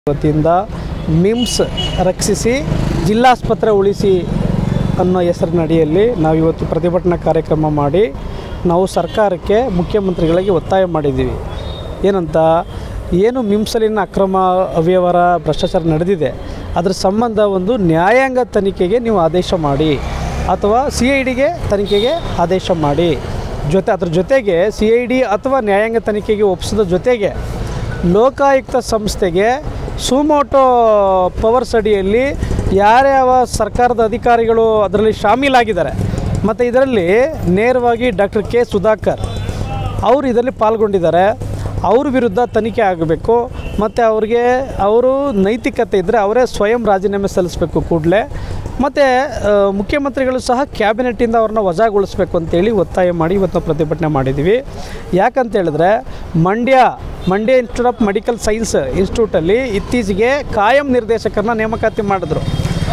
ವತಿಯಿಂದ ಮಿಮ್ಸ್ ರಕ್ಷಿಸಿ ಜಿಲ್ಲಾಸ್ಪತ್ರೆ ಉಳಿಸಿ ಅನ್ನೋ ಹೆಸರಿನಡಿಯಲ್ಲಿ ನಾವು ಇವತ್ತು ಪ್ರತಿಭಟನಾ ಕಾರ್ಯಕ್ರಮ ಮಾಡಿ ನಾವು ಸರ್ಕಾರಕ್ಕೆ ಮುಖ್ಯಮಂತ್ರಿಗಳಿಗೆ ಒತ್ತಾಯ ಮಾಡಿದ್ದೀವಿ ಏನಂತ ಏನು ಮಿಮ್ಸಲಿನ ಅಕ್ರಮ ಅವ್ಯವಹಾರ ಭ್ರಷ್ಟಾಚಾರ ನಡೆದಿದೆ ಅದ್ರ ಸಂಬಂಧ ಒಂದು ನ್ಯಾಯಾಂಗ ತನಿಖೆಗೆ ನೀವು ಆದೇಶ ಮಾಡಿ ಅಥವಾ ಸಿ ಐ ಡಿಗೆ ತನಿಖೆಗೆ ಆದೇಶ ಮಾಡಿ ಜೊತೆ ಅದ್ರ ಜೊತೆಗೆ ಸಿ ಐ ಡಿ ಅಥವಾ ನ್ಯಾಯಾಂಗ ತನಿಖೆಗೆ ಒಪ್ಪಿಸಿದ ಜೊತೆಗೆ ಲೋಕಾಯುಕ್ತ ಸಂಸ್ಥೆಗೆ ಸುಮೋಟೋ ಪವರ್ಸ್ ಅಡಿಯಲ್ಲಿ ಯಾರ್ಯಾವ ಸರ್ಕಾರದ ಅಧಿಕಾರಿಗಳು ಅದರಲ್ಲಿ ಶಾಮೀಲಾಗಿದ್ದಾರೆ ಮತ್ತು ಇದರಲ್ಲಿ ನೇರವಾಗಿ ಡಾಕ್ಟರ್ ಕೆ ಸುಧಾಕರ್ ಅವರು ಇದರಲ್ಲಿ ಪಾಲ್ಗೊಂಡಿದ್ದಾರೆ ಅವ್ರ ವಿರುದ್ಧ ತನಿಖೆ ಆಗಬೇಕು ಮತ್ತು ಅವ್ರಿಗೆ ಅವರು ನೈತಿಕತೆ ಇದ್ದರೆ ಅವರೇ ಸ್ವಯಂ ರಾಜೀನಾಮೆ ಸಲ್ಲಿಸಬೇಕು ಕೂಡಲೇ ಮತ್ತು ಮುಖ್ಯಮಂತ್ರಿಗಳು ಸಹ ಕ್ಯಾಬಿನೆಟ್ಟಿಂದ ಅವ್ರನ್ನ ವಜಾಗೊಳಿಸ್ಬೇಕು ಅಂತೇಳಿ ಒತ್ತಾಯ ಮಾಡಿ ಇವತ್ತು ನಾವು ಪ್ರತಿಭಟನೆ ಮಾಡಿದ್ದೀವಿ ಯಾಕಂತ ಹೇಳಿದ್ರೆ Mandya Mandya Institute of Medical Science ಇನ್ಸ್ಟಿಟ್ಯೂಟಲ್ಲಿ ಇತ್ತೀಚೆಗೆ ಕಾಯಂ ನಿರ್ದೇಶಕರನ್ನ ನೇಮಕಾತಿ ಮಾಡಿದ್ರು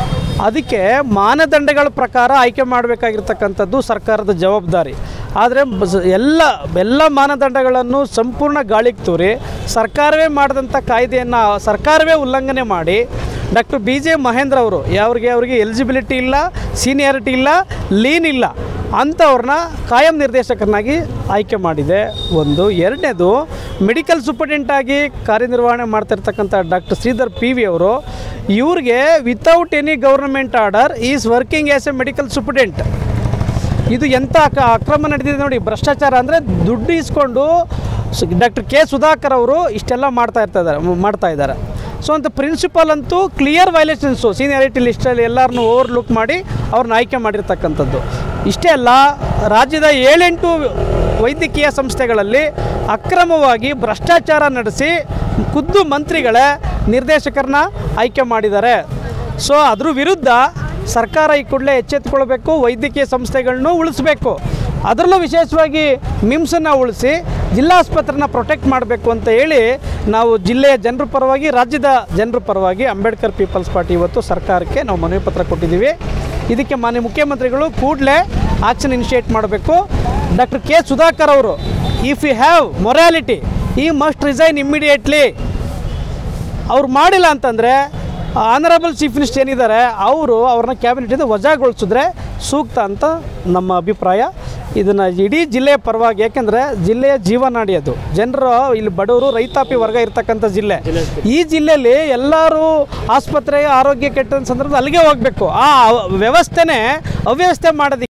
ಅದಕ್ಕೆ ಮಾನದಂಡಗಳ ಪ್ರಕಾರ ಆಯ್ಕೆ ಮಾಡಬೇಕಾಗಿರ್ತಕ್ಕಂಥದ್ದು ಸರ್ಕಾರದ ಜವಾಬ್ದಾರಿ ಆದರೆ ಬಸ್- ಎಲ್ಲ ಎಲ್ಲ ಮಾನದಂಡಗಳನ್ನು ಸಂಪೂರ್ಣ ಗಾಳಿಗೆ ತೂರಿ ಸರ್ಕಾರವೇ ಮಾಡಿದಂಥ ಕಾಯ್ದೆಯನ್ನು ಸರ್ಕಾರವೇ ಉಲ್ಲಂಘನೆ ಮಾಡಿ ಡಾಕ್ಟರ್ ಬಿ ಜೆ ಮಹೇಂದ್ರ ಅವರು ಯಾವ್ರಿಗೆ ಅವ್ರಿಗೆ ಎಲಿಜಿಬಿಲಿಟಿ ಇಲ್ಲ ಸೀನಿಯಾರಿಟಿ ಇಲ್ಲ ಲೀನ್ ಇಲ್ಲ ಅಂಥವ್ರನ್ನ ಕಾಯಂ ನಿರ್ದೇಶಕರನ್ನಾಗಿ ಆಯ್ಕೆ ಮಾಡಿದೆ ಒಂದು ಎರಡನೇದು ಮೆಡಿಕಲ್ ಸೂಪರ್ಡೆಂಟ್ ಆಗಿ ಕಾರ್ಯನಿರ್ವಹಣೆ ಮಾಡ್ತಿರ್ತಕ್ಕಂಥ ಡಾಕ್ಟರ್ ಶ್ರೀಧರ್ ಪಿ ವಿ ಅವರು ಇವ್ರಿಗೆ without any government order is working as a medical superintendent ಇದು ಎಂಥ ಅಕ ಅಕ್ರಮ ನಡೆದಿದೆ ನೋಡಿ ಭ್ರಷ್ಟಾಚಾರ ಅಂದರೆ ದುಡ್ಡು ಇಸ್ಕೊಂಡು ಡಾಕ್ಟರ್ ಕೆ ಸುಧಾಕರ್ ಅವರು ಇಷ್ಟೆಲ್ಲ ಮಾಡ್ತಾ ಇರ್ತಾ ಇದ್ದಾರೆ ಮಾಡ್ತಾ ಇದ್ದಾರೆ ಸೊ ಅಂತ ಪ್ರಿನ್ಸಿಪಲ್ ಅಂತೂ ಕ್ಲಿಯರ್ ವೈಲೇಷನ್ಸು ಸೀನಿಯಾರಿಟಿ ಲಿಸ್ಟಲ್ಲಿ ಎಲ್ಲರನ್ನೂ ಓವರ್ಲುಕ್ ಮಾಡಿ ಅವ್ರನ್ನ ಆಯ್ಕೆ ಮಾಡಿರ್ತಕ್ಕಂಥದ್ದು ಇಷ್ಟೇ ಅಲ್ಲ ರಾಜ್ಯದ ಏಳೆಂಟು ವೈದ್ಯಕೀಯ ಸಂಸ್ಥೆಗಳಲ್ಲಿ ಅಕ್ರಮವಾಗಿ ಭ್ರಷ್ಟಾಚಾರ ನಡೆಸಿ ಖುದ್ದು ಮಂತ್ರಿಗಳೇ ನಿರ್ದೇಶಕರನ್ನ ಆಯ್ಕೆ ಮಾಡಿದ್ದಾರೆ ಸೊ ಅದ್ರ ವಿರುದ್ಧ ಸರ್ಕಾರ ಈ ಕೂಡಲೇ ಎಚ್ಚೆತ್ತುಕೊಳ್ಬೇಕು ವೈದ್ಯಕೀಯ ಸಂಸ್ಥೆಗಳನ್ನೂ ಉಳಿಸ್ಬೇಕು ಅದರಲ್ಲೂ ವಿಶೇಷವಾಗಿ ಮಿಮ್ಸನ್ನು ಉಳಿಸಿ ಜಿಲ್ಲಾಸ್ಪತ್ರೆನ ಪ್ರೊಟೆಕ್ಟ್ ಮಾಡಬೇಕು ಅಂತ ಹೇಳಿ ನಾವು ಜಿಲ್ಲೆಯ ಜನರ ಪರವಾಗಿ ರಾಜ್ಯದ ಜನರ ಪರವಾಗಿ ಅಂಬೇಡ್ಕರ್ ಪೀಪಲ್ಸ್ ಪಾರ್ಟಿ ಇವತ್ತು ಸರ್ಕಾರಕ್ಕೆ ನಾವು ಮನವಿ ಪತ್ರ ಕೊಟ್ಟಿದ್ದೀವಿ ಇದಕ್ಕೆ ಮಾನ್ಯ ಮುಖ್ಯಮಂತ್ರಿಗಳು ಕೂಡಲೇ ಆಕ್ಷನ್ ಇನಿಷಿಯೇಟ್ ಮಾಡಬೇಕು ಡಾಕ್ಟರ್ ಕೆ ಸುಧಾಕರ್ ಅವರು if you have morality he must resign immediately ಅವ್ರು ಮಾಡಿಲ್ಲ ಅಂತಂದರೆ ಆನರಬಲ್ ಚೀಫ್ ಮಿನಿಸ್ಟರ್ ಏನಿದ್ದಾರೆ ಅವರು ಅವ್ರನ್ನ ಕ್ಯಾಬಿನೆಟಿಂದ ವಜಾಗೊಳಿಸಿದ್ರೆ ಸೂಕ್ತ ಅಂತ ನಮ್ಮ ಅಭಿಪ್ರಾಯ ಇದನ್ನು ಇಡೀ ಜಿಲ್ಲೆಯ ಪರವಾಗಿ ಯಾಕೆಂದರೆ ಜಿಲ್ಲೆಯ ಜೀವನಾಡಿ ಅದು ಜನರು ಇಲ್ಲಿ ಬಡವರು ರೈತಾಪಿ ವರ್ಗ ಇರ್ತಕ್ಕಂಥ ಜಿಲ್ಲೆ ಈ ಜಿಲ್ಲೆಯಲ್ಲಿ ಎಲ್ಲರೂ ಆಸ್ಪತ್ರೆ ಆರೋಗ್ಯ ಕೆಟ್ಟ ಸಂದರ್ಭದಲ್ಲಿ ಅಲ್ಲಿಗೆ ಹೋಗಬೇಕು ಆ ವ್ಯವಸ್ಥೆನೇ ಅವ್ಯವಸ್ಥೆ ಮಾಡೋದಕ್ಕೆ